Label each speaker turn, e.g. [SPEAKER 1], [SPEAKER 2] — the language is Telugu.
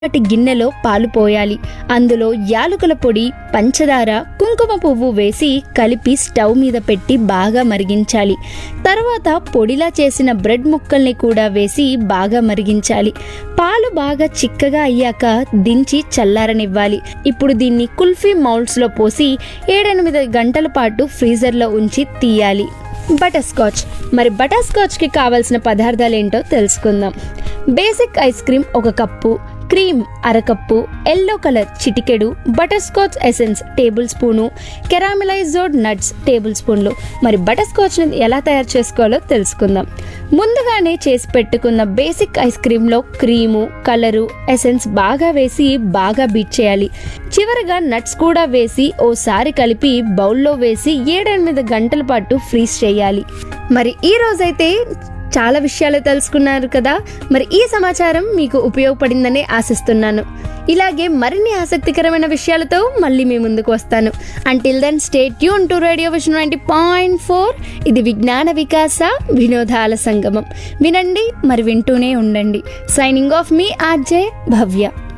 [SPEAKER 1] వాటి గిన్నెలో పాలు పోయాలి అందులో యాలకుల పొడి పంచదార కుంకుమ పువ్వు వేసి కలిపి స్టవ్ మీద పెట్టి బాగా మరిగించాలి తర్వాత పొడిలా చేసిన బ్రెడ్ ముక్కల్ని కూడా వేసి బాగా మరిగించాలి పాలు బాగా చిక్కగా అయ్యాక దించి చల్లారనివ్వాలి ఇప్పుడు దీన్ని కుల్ఫీ మౌల్డ్స్లో పోసి ఏడెనిమిది గంటల పాటు ఫ్రీజర్లో ఉంచి తీయాలి బటర్ స్కాచ్ మరి బటర్ స్కాచ్కి కావాల్సిన పదార్థాలు ఏంటో తెలుసుకుందాం బేసిక్ ఐస్ క్రీమ్ ఒక కప్పు క్రీమ్ అరకప్పు ఎల్లో కలర్ చిటికెడు butterscotch essence tablespoon caramelised nuts టేబుల్ స్పూన్లు మరి బటర్ స్కాచ్ని ఎలా తయారు చేసుకోవాలో తెలుసుకుందాం ముందుగానే చేసి పెట్టుకున్న బేసిక్ ఐస్ క్రీమ్లో క్రీము కలరు ఎసెన్స్ బాగా వేసి బాగా బీట్ చేయాలి చివరగా నట్స్ కూడా వేసి ఓసారి కలిపి బౌల్లో వేసి ఏడెనిమిది గంటల పాటు ఫ్రీజ్ చేయాలి మరి ఈ రోజైతే చాలా విషయాలు తెలుసుకున్నారు కదా మరి ఈ సమాచారం మీకు ఉపయోగపడిందని ఆశిస్తున్నాను ఇలాగే మరిన్ని ఆసక్తికరమైన విషయాలతో మళ్ళీ మీ ముందుకు వస్తాను until then stay tune to radio vision ninety point four ఇది విజ్ఞాన వికాస వినోదాల సంగమం వినండి మరి వింటూనే ఉండండి సైనింగ్ ఆఫ్ మీ ఆర్జే భవ్య